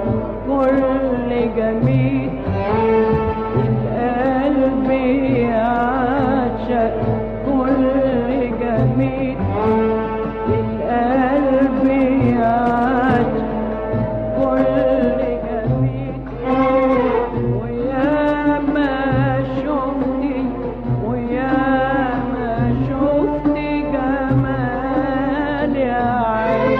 كل جميل القلب يعشق كل جميل القلب يعشق كل جميل ويا ما شفتي ويا ما شفتي جمال يا عين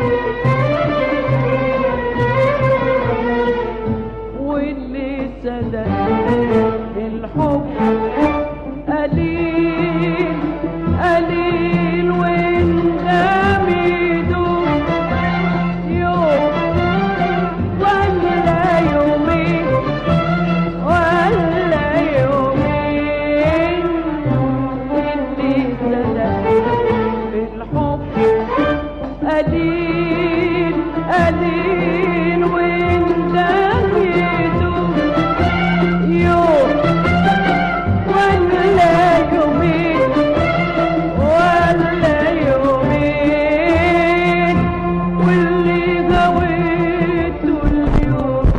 واللي صدق الحب قليل قليل وانغام يدوم يوم ولا يومين ولا يومين اللي صدق الحب قليل قليل وانت يدوم يوم ولا يومين ولا يومين واللي غويته اليوم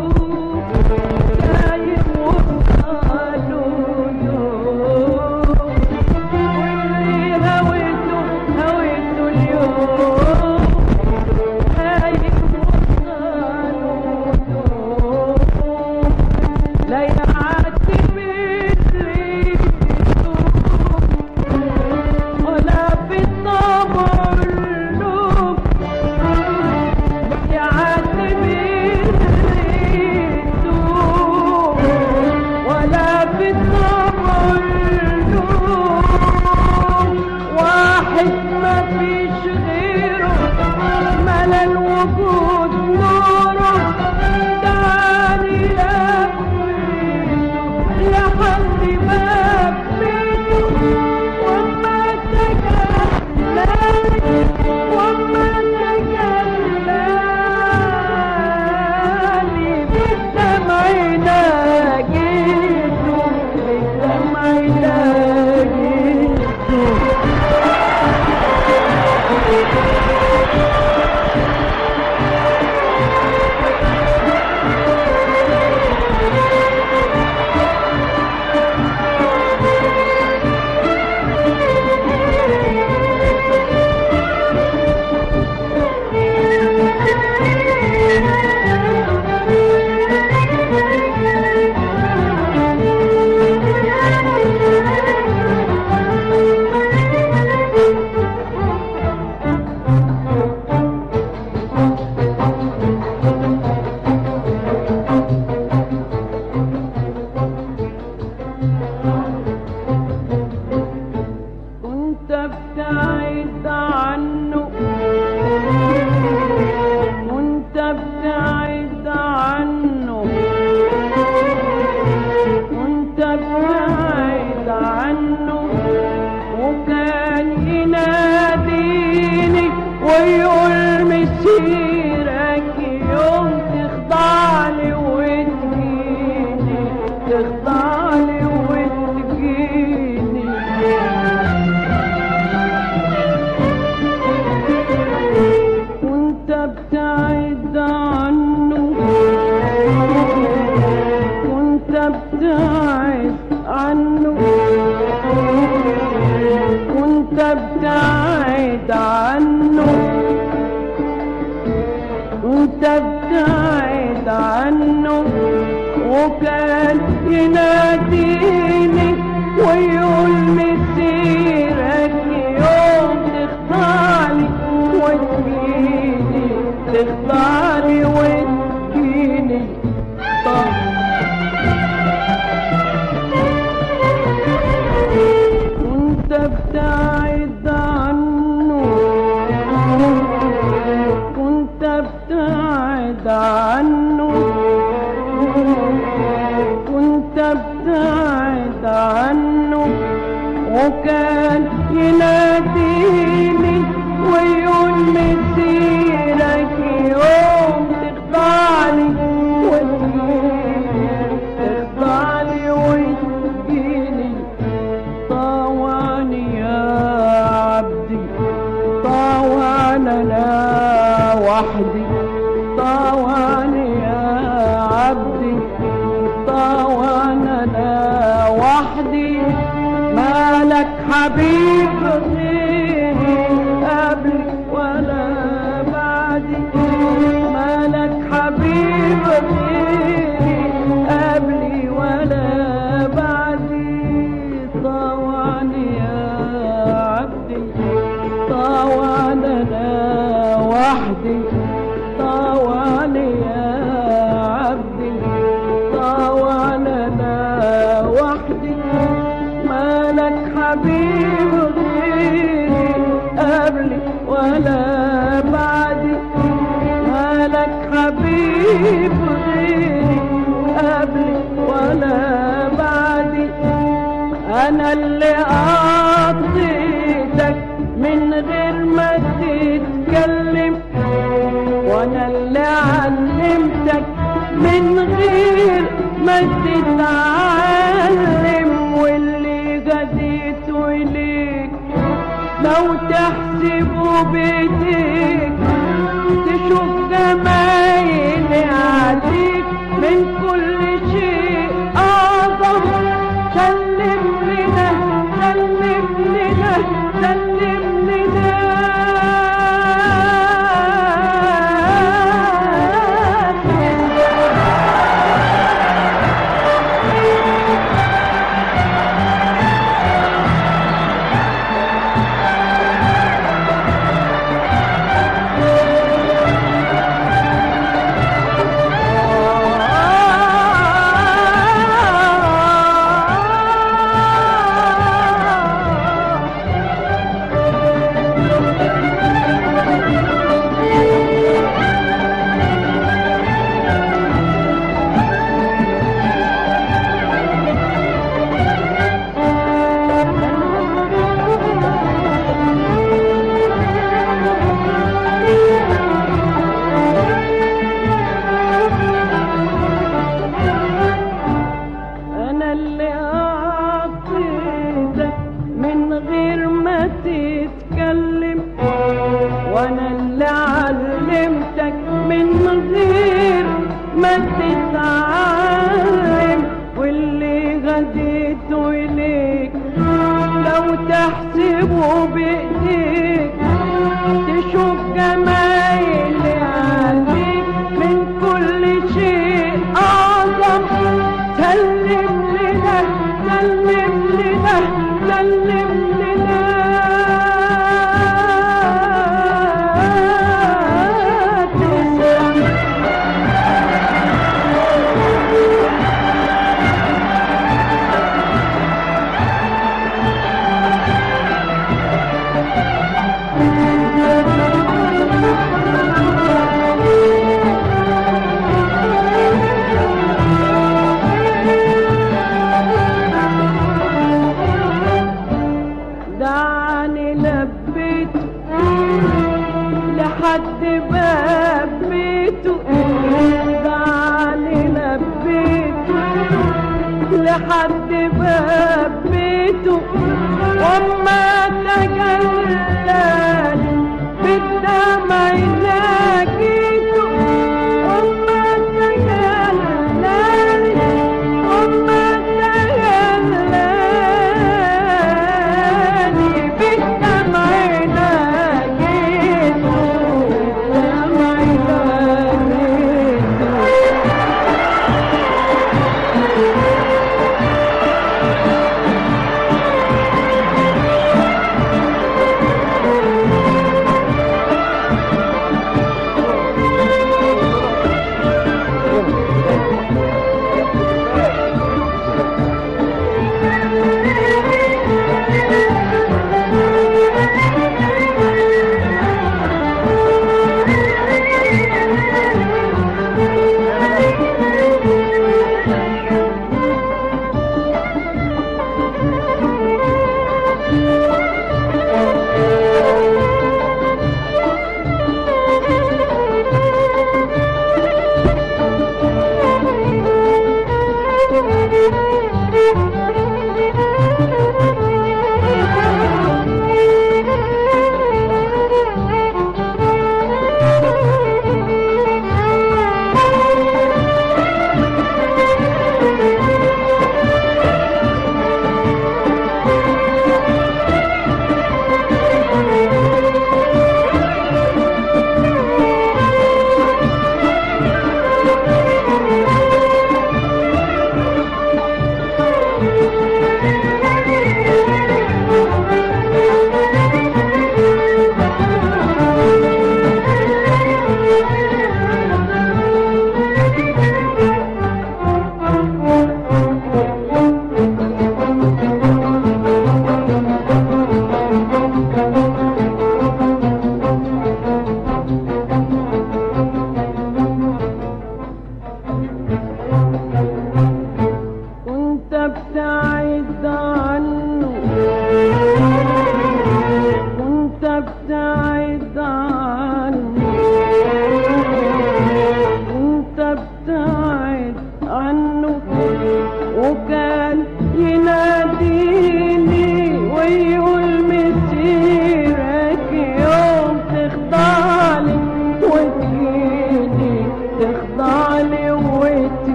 دايم وصاله يوم واللي هويته هويته اليوم دايم وصاله يوم لا يعدي مثلي ولا في الطبع اللوم لا يعدي مثلي ولا في الطبع اللوم واحد ما فيش غيره ملا الوجود نوره دعني لحد ما بيته وما تجلى وما تجلى لي بالدمع ناجيته بالدمع ناجيته كنت ابتعد عنه كنت ابتعد عنه كنت ابتعد عنه وكان يناديني ويقول مسيرك يوم تخضع لي وتجيني تخضع لي وتجيني كنت ابتعد عنه كنت ابتعد عنه كنت ابتعد عنه كنت ابتعد عنه وكان يناديني ويقول مسيرك يوم تخضعني وتجيني تخضعني وتجيني طب كنت ابتعد عنه كنت ابتعد عنه كنت ابتعد عنه وكان يناديني ويقول مسيرك يوم تخضعني وتجيني تخضعني وتجيني طوعني يا عبدي طوعني انا وحدي طوعني حبيب غيري قبلي ولا بعدي طوعا يا عبدي طوعا انا وحدي طوعا يا عبدي طوعا انا وحدي مالك حبيب غيري قبلي ولا بعدي مالك حبيب غيري قبلي ولا بعدي انا اللي اعطيتك من غير ما تتكلم وانا اللي علمتك من غير ما تتعلم واللي جديت اليك لو تحسبه بايديك تشوف جمايلي عليك من كل شيء اعظم سلم لنا سلم لنا سلم لنا انا اللي اعطيتك من غير ما تتكلم وانا اللي علمتك من غير ما تتعلم واللي غديت اليك لو تحسبه بايديك تشوف جمايلي عليك من كل شيء اعظم سلم لنا سلم لنا سلم لنا تسلم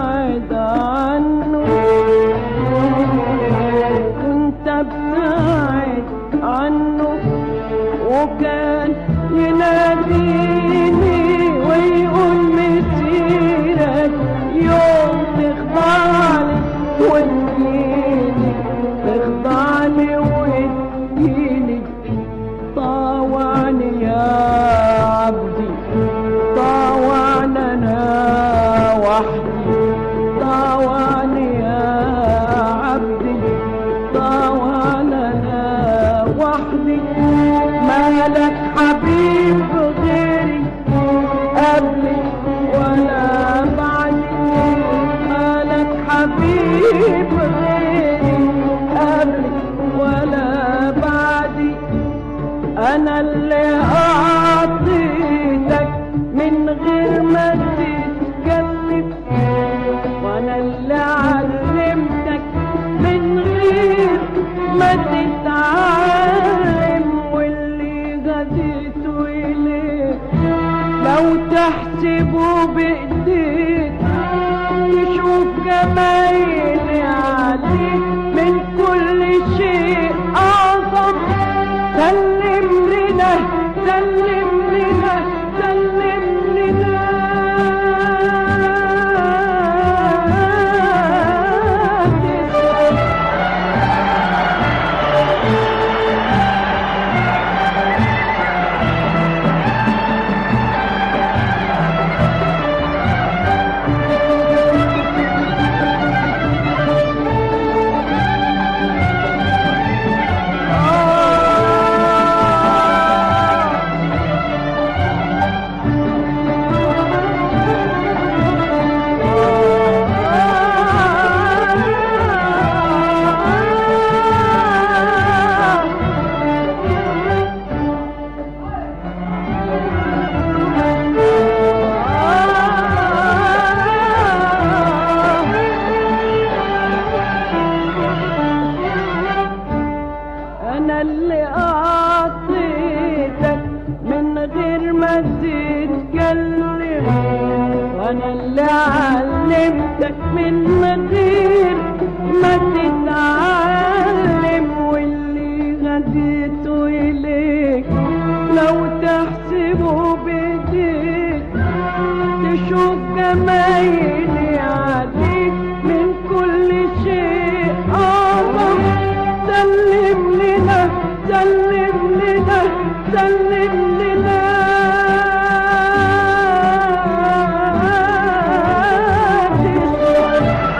بتبعد عنه كنت ابتعد عنه وكان يناديني ويقول مسيرك يوم تخضعلي وتجيني تخضعلي وتجيني طاوعني يا عبدي طاوعني انا وحدي طاوعني يا عبدي طاوعني انا وحدي مالك حبيب غيري قبلي ولا بعدي مالك حبيب غيري قبلي ولا بعدي انا اللي اعطيتك من غير ما تتكلف وانا اللي علمتك من غير ما تتعلم واللي غديته اليك لو تحسبه بايديك تشوف جمايلي عليك من كل شيء اعظم سلم لنا سلم لنا سلم لنا انا اللي اعطيتك من غير ما تتكلم وانا اللي علمتك من غير ما تتعلم واللي غديته اليك لو تحسبه بايديك تشوف جمايلي عليك من كل شيء اعظم سلم لنا سلم لنا سلم لنا تسلم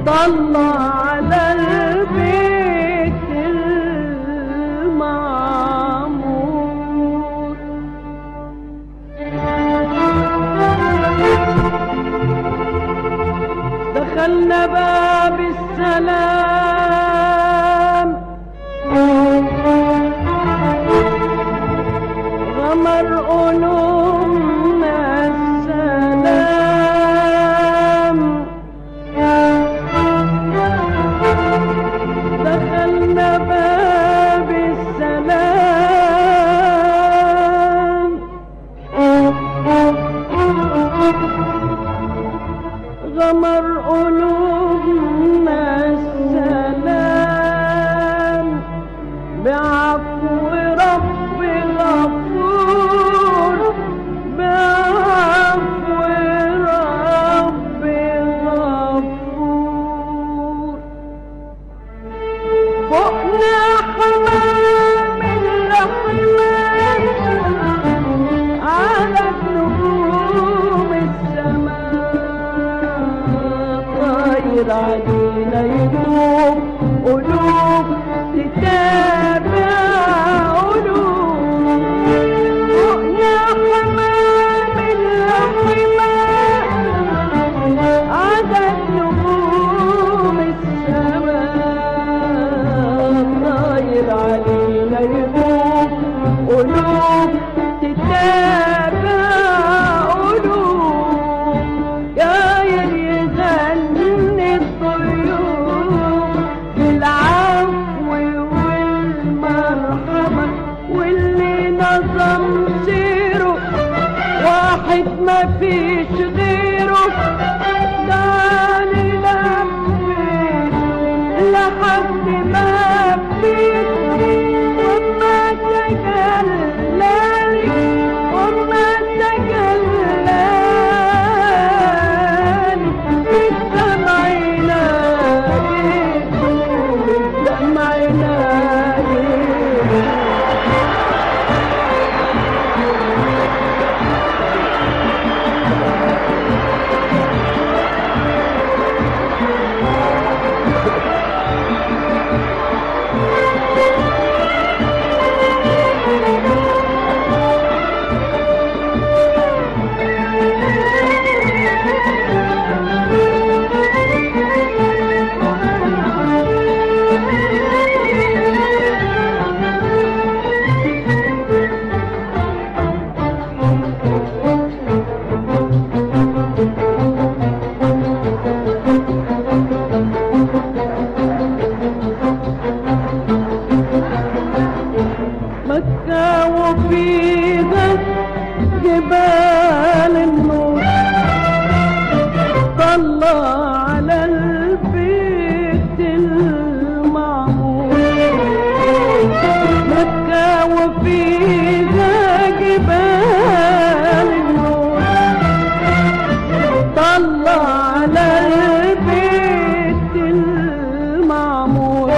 طلع على البيت المعمور دخلنا باب السلام غمر قلوبنا السلام دخلنا باب السلام غمر قلوبنا السلام بعفو رب غفور بعفو رب غفور فوقنا حمام الرحمن على نجوم السماء طاير علينا يدوم قلوب تتابع قلوب فوقنا حمام الرحمن عدد نجوم السماء طاير علينا يدوم قلوب تتابع قلوب يا يغني الطيور بالعفو والمرحمة واللي نظم سيره واحد ما فيش غيره دعني لفيت لحد ما فيت وما تجلالي وما تجلالي بالدمع ناديت بالدمع ناديت مكة وفيها جبال النور طلع على البيت المعمور مكة وفيها جبال النور طلع على البيت المعمور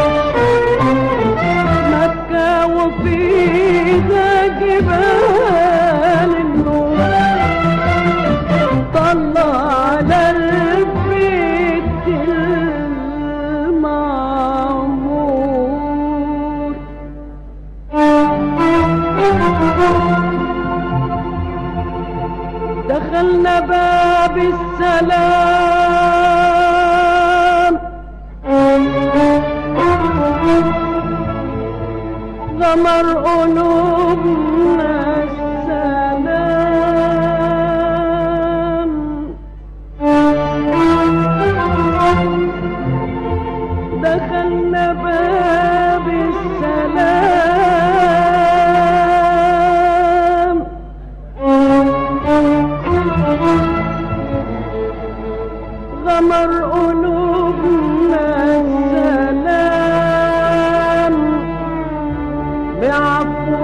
مكة وفيها جبال النور طلع على البيت المعمور دخلنا باب السلام غمر قلوبنا السلام دخلنا باب السلام غمر قلوبنا السلام بعفو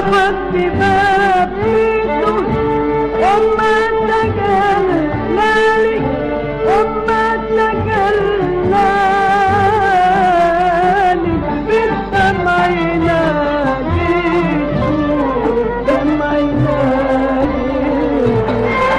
لحد باب بيته وما تجلى لي وما تجلى لي بالدمع ناديته دمع ناديته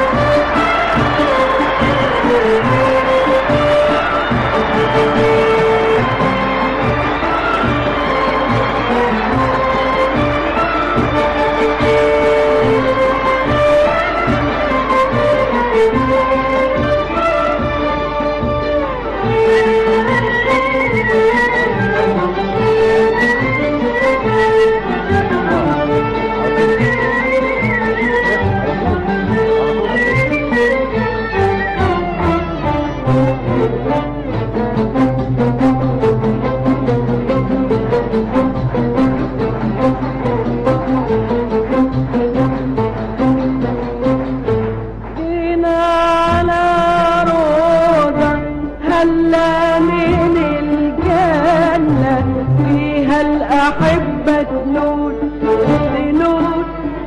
جينا على روضة هلا من الجنة فيها الأحبة تنول تنول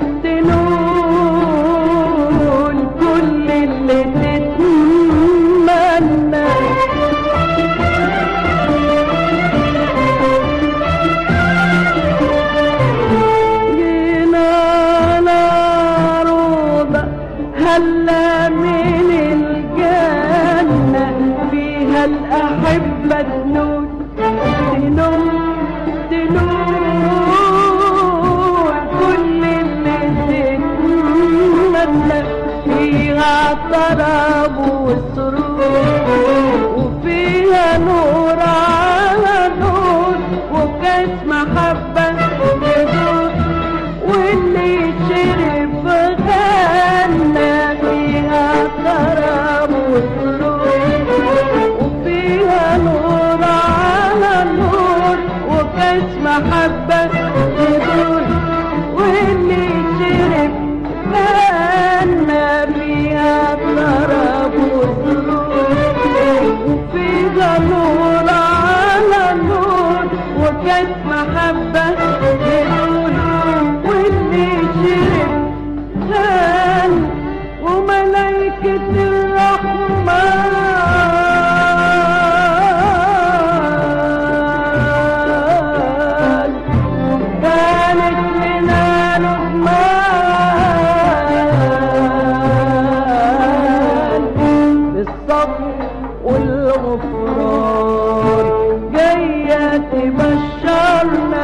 تنول كل اللي تتمنى جينا على روضة هلا من الجنة فيها الأحبة تنول تنول تنول كل اللي تتمنى فيها طرب وسرور وفيها نور على نور وكاس محبة يدور واللي شرب غنى فيها طرب وسرور وفيها نور على نور وكاس محبة يدور واللي شرب غنى فيها طرب وسرور وفيها نور على نور وكاس محبة يدور واللي شرب هان وملائكة الرحمن كانت لنا لقمان بالصبر والغفران جاية تبشرنا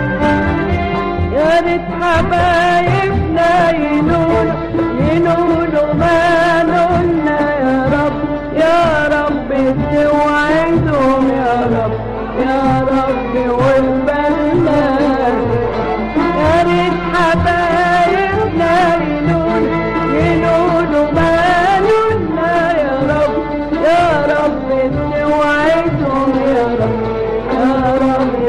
يا ريت حبايبنا ينول ينولوا ما نولنا يا رب يا رب توعدهم يا رب يا رب والبلاد يا ريت حبايبنا ينول ينولوا ما نولنا يا رب يا رب توعدهم يا رب يا رب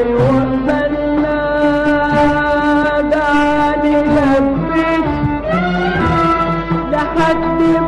والبلاد علي لبيت لحد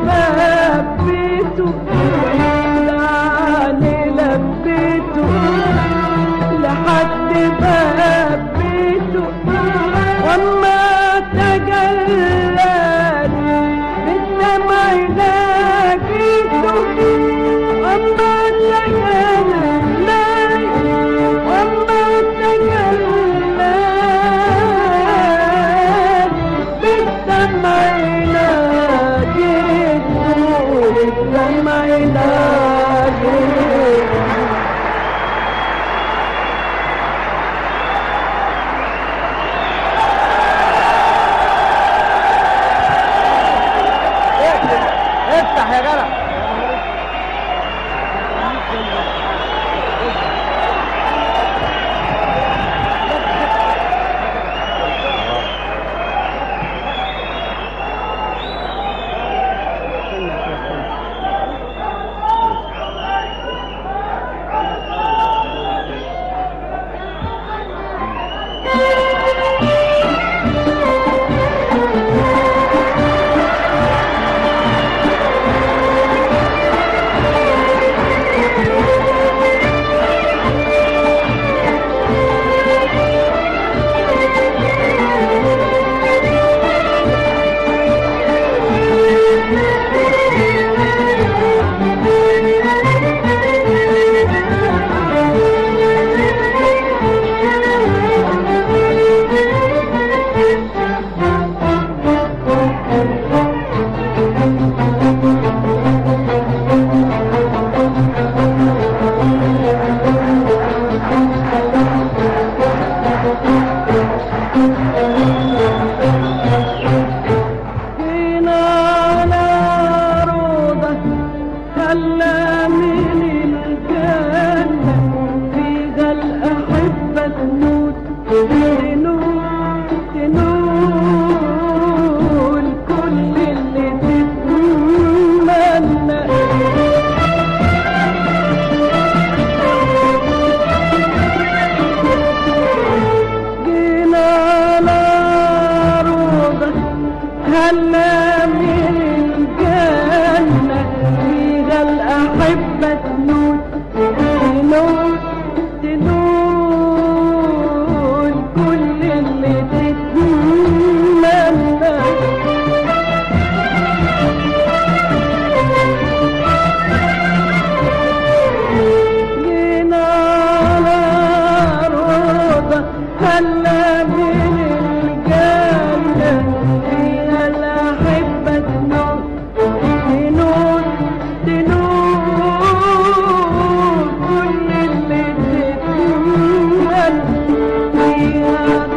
جينا على روضة هلا من الجنة فيها الأحبة تموت تنول تنول كل اللي تتمنى جينا على روضة هلا من الجنة فيها الأحبة تموت تنول تنول كل اللي تتمنى جينا على روضة هلا من الجنة فيها الأحبة تنور تنور تنور كل اللي تتمنى فيها